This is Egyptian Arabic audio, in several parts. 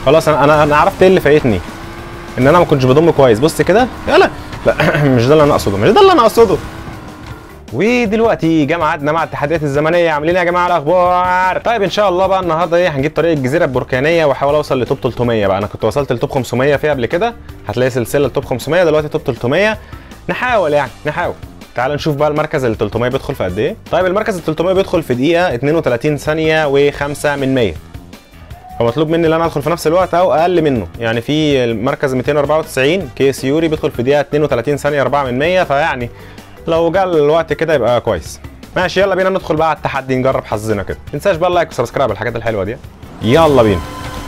خلاص انا انا انا عرفت ايه اللي فايتني ان انا ما كنتش بضم كويس بص كده يلا لا مش ده اللي انا اقصده مش ده اللي انا اقصده ودلوقتي جه ميعادنا مع التحديات الزمنيه عاملين ايه يا جماعه الاخبار طيب ان شاء الله بقى النهارده ايه هنجيب طريق الجزيره البركانيه واحاول اوصل لتوب 300 بقى انا كنت وصلت لتوب 500 فيها قبل كده هتلاقي سلسله لتوب 500 دلوقتي توب 300 نحاول يعني نحاول تعال نشوف بقى المركز ال 300 بيدخل في قد ايه طيب المركز ال 300 بيدخل في دقيقه 32 ثانيه و5 من 100 فمطلوب مني ان انا ادخل في نفس الوقت او اقل منه يعني في المركز 294 كيس يوري بيدخل في دقيقه 32 ثانيه 4 من 100 فيعني لو جه الوقت كده يبقى كويس ماشي يلا بينا ندخل بقى على التحدي نجرب حظنا كده ما تنساش بقى اللايك وسبسكرايب الحاجات الحلوه دي يلا بينا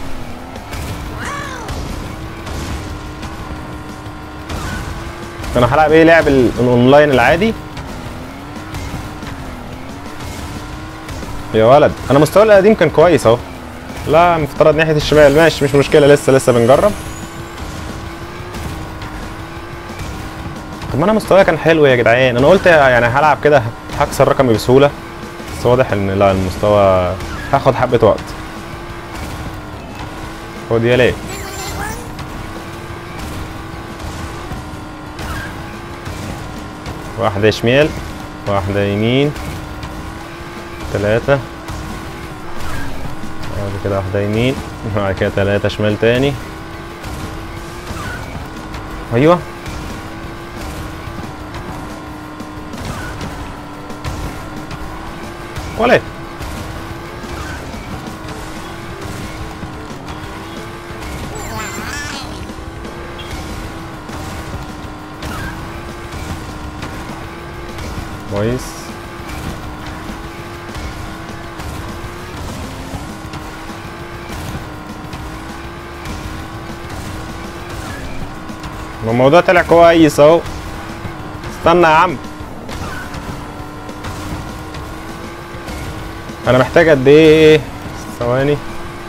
انا هلعب ايه لعب ال- الاونلاين العادي يا ولد انا مستواي القديم كان كويس اهو لا مفترض ناحيه الشمال ماشي مش مشكله لسه لسه بنجرب طب ما انا مستواي كان حلو يا جدعان انا قلت يعني هلعب كده هكسر رقمي بسهوله بس واضح ان لا المستوى هاخد حبه وقت خد يا ليه واحدة شمال واحدة يمين ثلاثة بعد كده واحدة يمين بعد كده ثلاثة شمال تاني أيوه ولا إيه؟ كويس ما الموضوع طلع كويس اهو استنى يا عم انا محتاج قد ايه ثواني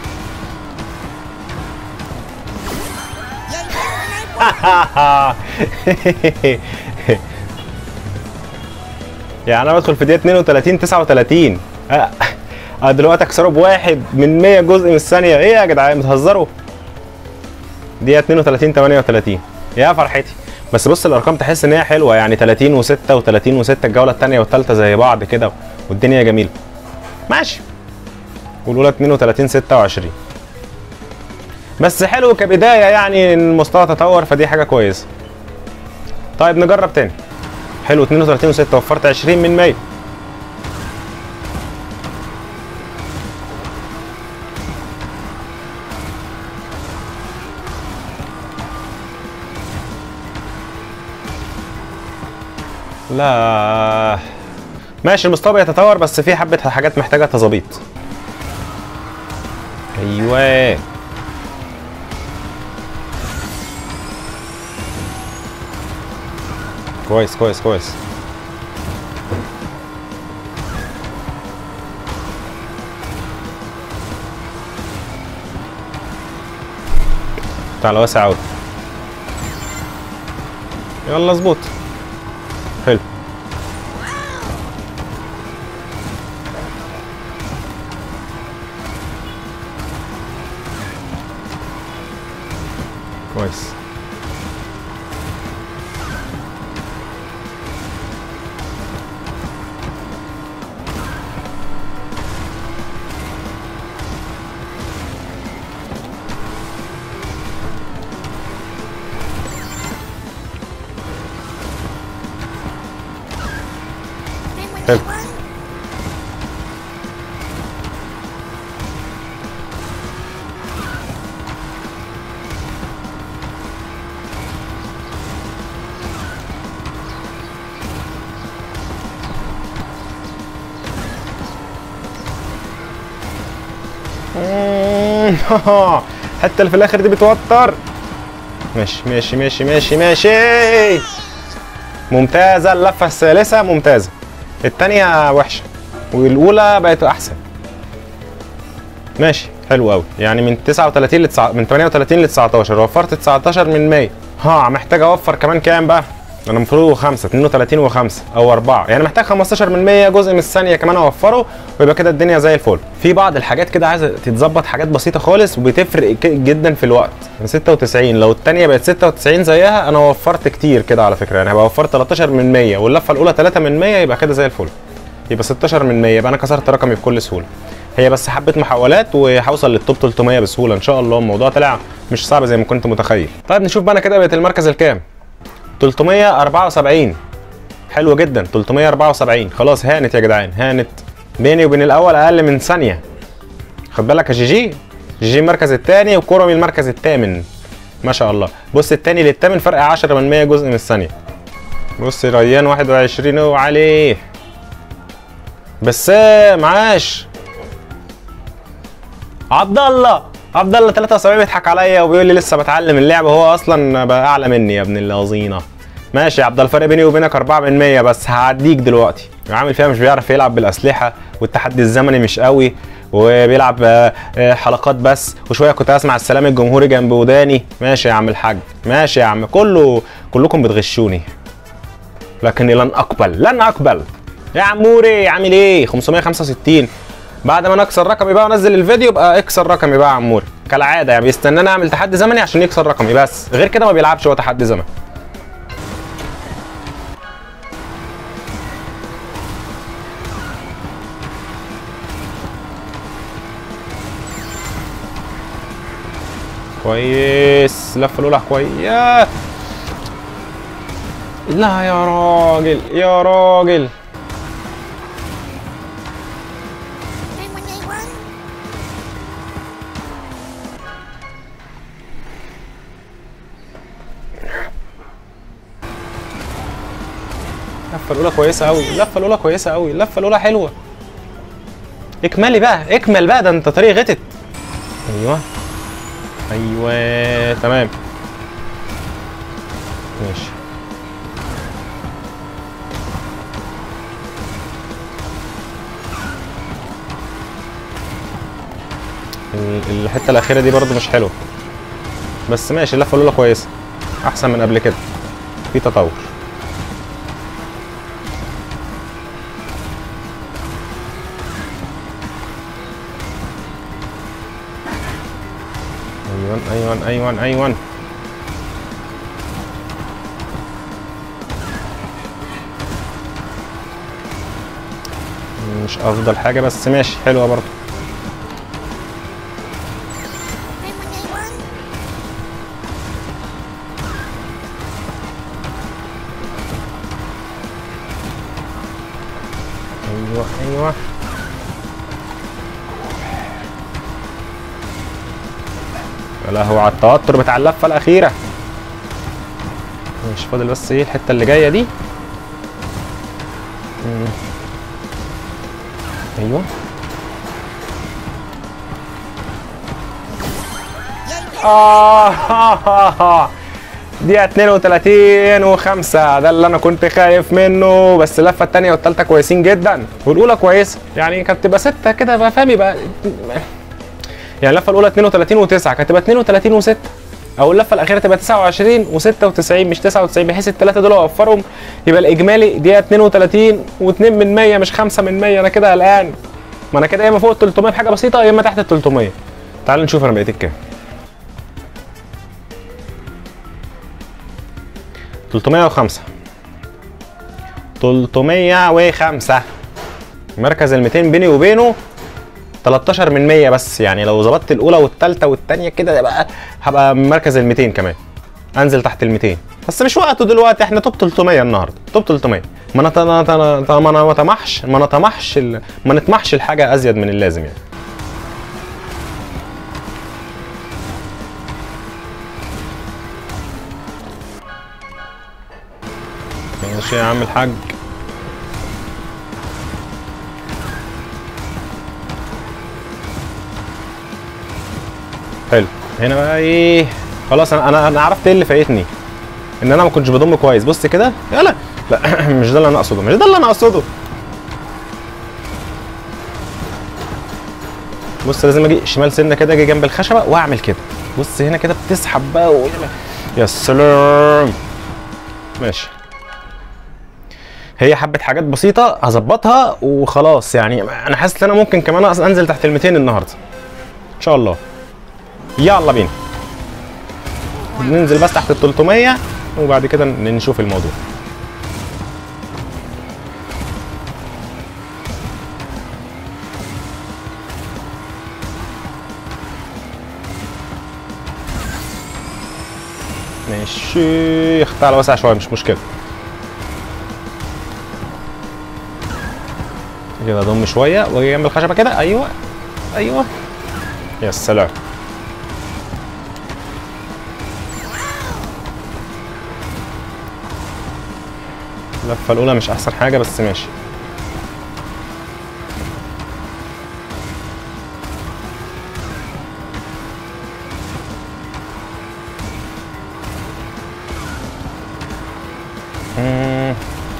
يعني انا بدخل في دقيقه 32 39 اه آه، دلوقتي اكسره بواحد من 100 جزء من الثانيه ايه يا جدعان بتهزروا دقيقه 32 38 يا فرحتي بس بص الارقام تحس ان هي حلوه يعني 30 و6 و30 و6 الجوله الثانيه والثالثه زي بعض كده والدنيا جميله ماشي والاولى 32 26 بس حلو كبدايه يعني إن المستوى تطور فدي حاجه كويسه طيب نجرب تاني حلو 32 و6 وفرت 20 من 100 لا ماشي المستوى بيتطور بس في حبة حاجات محتاجة تظبيط ايوه كويس كويس كويس تعال واسع قوي يلا اظبط حلو كويس حلو حتى اللي في الاخر دي بتوتر ماشي ماشي ماشي ماشي ماشي ممتازة اللفة الثالثة ممتازة التانية وحشة والأولى بقت أحسن ماشي حلو قوي يعني من 39 ل 9 من 38 ل 19 وفرت 19 من 100 ها محتاج اوفر كمان كام بقى انا المفروض 5 32 و5 او 4 يعني محتاج 15 من 100 جزء من الثانيه كمان اوفره ويبقى كده الدنيا زي الفل في بعض الحاجات كده عايزه تتظبط حاجات بسيطه خالص وبتفرق ك- جدا في الوقت من 96 لو الثانيه بقت 96 زيها انا وفرت كتير كده على فكره يعني هبقى وفرت 13 من 100 واللفه الاولى 3 من 100 يبقى كده زي الفل يبقى 16 من 100 يبقى انا كسرت رقمي بكل سهوله هي بس حبه محاولات وهوصل للتوب 300 بسهوله ان شاء الله الموضوع طلع مش صعب زي ما كنت متخيل طيب نشوف بقى انا كده بقيت المركز الكام 374 حلو جدا 374 خلاص هانت يا جدعان هانت بيني وبين الاول اقل من ثانيه خد بالك يا جي جي جي جي المركز الثاني وكرمي المركز الثامن ما شاء الله بص الثاني للثامن فرق 10 من 100 جزء من الثانيه بص ريان 21 وعليه بسام عاش عبد الله عبد الله 73 بيضحك عليا وبيقول لي لسه بتعلم اللعبه هو اصلا بقى اعلى مني يا ابن اللذينه ماشي يا عبد الله الفرق بيني وبينك 4 من 100 بس هعديك دلوقتي عامل فيها مش بيعرف يلعب بالاسلحه والتحدي الزمني مش قوي وبيلعب آه، آه، حلقات بس وشويه كنت اسمع السلام الجمهوري جنب وداني ماشي يا عم الحاج ماشي يا عم كله كلكم بتغشوني لكني لن اقبل لن اقبل يا عموري عامل ايه 565 بعد ما انا اكسر رقمي بقى وانزل الفيديو يبقى اكسر رقمي بقى يا عموري كالعاده يعني بيستناني اعمل تحدي زمني عشان يكسر رقمي بس غير كده ما بيلعبش هو تحدي زمني كويس اللفه الاولى كويس لا يا راجل يا راجل اللفه الاولى كويسه قوي اللفه الاولى كويسه قوي اللفه الاولى حلوه اكملي بقى اكمل بقى ده انت طريق غتت ايوه ايوه تمام ماشي ال- الحته الاخيره دي برضو مش حلوه بس ماشي اللفه الاولى كويسه احسن من قبل كده في تطور ايوه ايوه ايوه ايوه مش افضل حاجه بس ماشي حلوه برضو ايوه ايوه يا لهوي على التوتر بتاع اللفه الاخيره مش فاضل بس ايه الحته اللي جايه دي مم. ايوه آه دي 32 و5 ده اللي انا كنت خايف منه بس اللفه الثانيه والثالثه كويسين جدا والاولى كويسه يعني كانت تبقى 6 كده بقى فاهم يبقى يعني اللفه الاولى 32 و9 كانت تبقى 32 و6 او اللفه الاخيره تبقى 29 و96 مش 99 بحيث الثلاثه دول اوفرهم يبقى الاجمالي دي 32 و2 من 100 مش 5 من 100 انا كده قلقان ما انا كده يا اما فوق ال 300 بحاجه بسيطه يا اما تحت ال 300 تعال نشوف انا بقيت كام 305 305 مركز ال 200 بيني وبينه 13 من 100 بس يعني لو ظبطت الاولى والثالثه والثانيه كده يبقى هبقى مركز ال 200 كمان انزل تحت ال 200 بس مش وقته دلوقتي احنا توب 300 النهارده توب 300 ما نت- نت- نت- ما ما نطمحش ما نطمحش ال- ما نطمحش الحاجه ازيد من اللازم يعني ماشي يا عم الحاج حلو هنا بقى ايه خلاص انا انا انا عرفت ايه اللي فايتني ان انا ما كنتش بضم كويس بص كده يلا لا مش ده اللي انا اقصده مش ده اللي انا اقصده بص لازم اجي شمال سنه كده اجي جنب الخشبه واعمل كده بص هنا كده بتسحب بقى و... يا سلام ماشي هي حبه حاجات بسيطه هظبطها وخلاص يعني انا حاسس ان انا ممكن كمان أصلاً انزل تحت ال 200 النهارده ان شاء الله يلا بينا ننزل بس تحت ال 300 وبعد كده نشوف الموضوع ماشي تعالى واسع شويه مش مشكله كده اضم شويه واجي جنب الخشبه كده ايوه ايوه يا سلام اللفه الاولى مش احسن حاجه بس ماشي مم.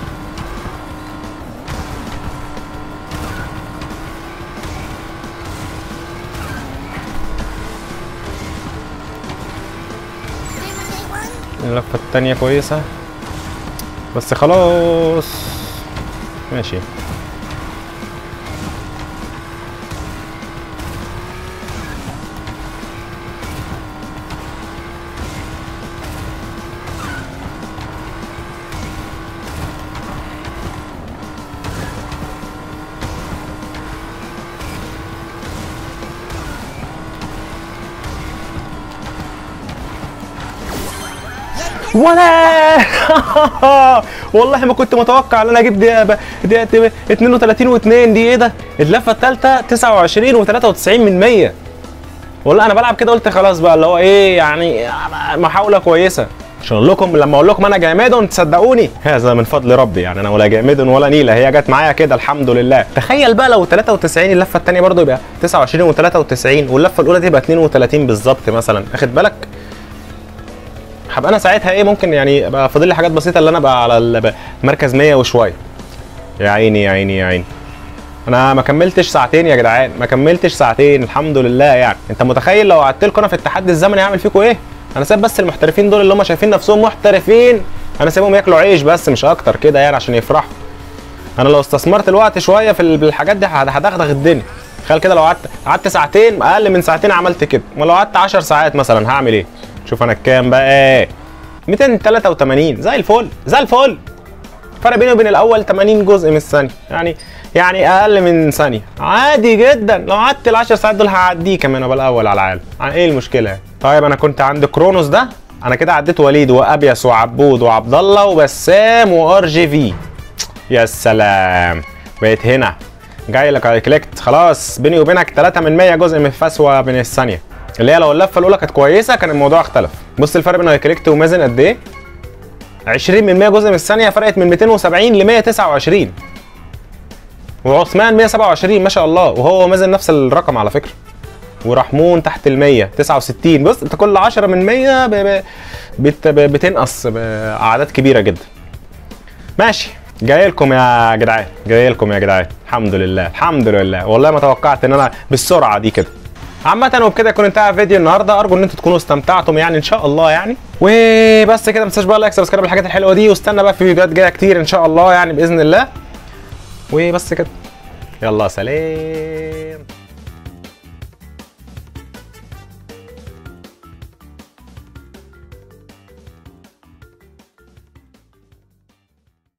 اللفة التانية كويسة بس خلاص ماشي ولا والله ما كنت متوقع ان انا اجيب دي دي 32 و2 دي ايه ده اللفه الثالثه 29 و93 من 100 والله انا بلعب كده قلت خلاص بقى اللي هو ايه يعني محاوله كويسه عشان اقول لكم لما اقول لكم انا جامد تصدقوني هذا من فضل ربي يعني انا ولا جامد ولا نيله هي جت معايا كده الحمد لله تخيل بقى لو 93 اللفه الثانيه برضو يبقى 29 و93 واللفه الاولى تبقى 32 بالظبط مثلا اخد بالك هبقى انا ساعتها ايه ممكن يعني ابقى فاضل لي حاجات بسيطه اللي انا ابقى على المركز 100 وشويه يا عيني يا عيني يا عيني انا ما كملتش ساعتين يا جدعان ما كملتش ساعتين الحمد لله يعني انت متخيل لو قعدت لكم انا في التحدي الزمني هعمل فيكم ايه انا سايب بس المحترفين دول اللي هم شايفين نفسهم محترفين انا سايبهم ياكلوا عيش بس مش اكتر كده يعني عشان يفرحوا انا لو استثمرت الوقت شويه في الحاجات دي هدغدغ الدنيا تخيل كده لو قعدت قعدت ساعتين اقل من ساعتين عملت كده ولو قعدت 10 ساعات مثلا هعمل ايه شوف انا كام بقى 283 زي الفل زي الفل فرق بيني وبين الاول 80 جزء من الثانيه يعني يعني اقل من ثانيه عادي جدا لو قعدت ال 10 ساعات دول هعديه كمان ابقى الاول على العالم ايه المشكله يعني طيب انا كنت عند كرونوس ده انا كده عديت وليد وابيس وعبود وعبد الله وبسام وار جي في يا سلام بقيت هنا جاي لك كليكت خلاص بيني وبينك 3 من 100 جزء من فسوه من الثانيه اللي هي لو اللفه الاولى كانت كويسه كان الموضوع اختلف بص الفرق بين كليكت ومازن قد ايه 20 من 100 جزء من الثانيه فرقت من 270 ل 129 وعثمان 127 ما شاء الله وهو مازن نفس الرقم على فكره ورحمون تحت ال 100 69 بص انت كل 10 من 100 ب... ب... بت... ب... بتنقص باعداد كبيره جدا ماشي جاي لكم يا جدعان جاي لكم يا جدعان الحمد لله الحمد لله والله ما توقعت ان انا بالسرعه دي كده عامة وبكده يكون انتهى فيديو النهارده ارجو ان انتم تكونوا استمتعتم يعني ان شاء الله يعني وبس كده ما تنساش بقى لايك سبسكرايب الحاجات الحلوه دي واستنى بقى في فيديوهات جايه كتير ان شاء الله يعني باذن الله وبس كده يلا سلام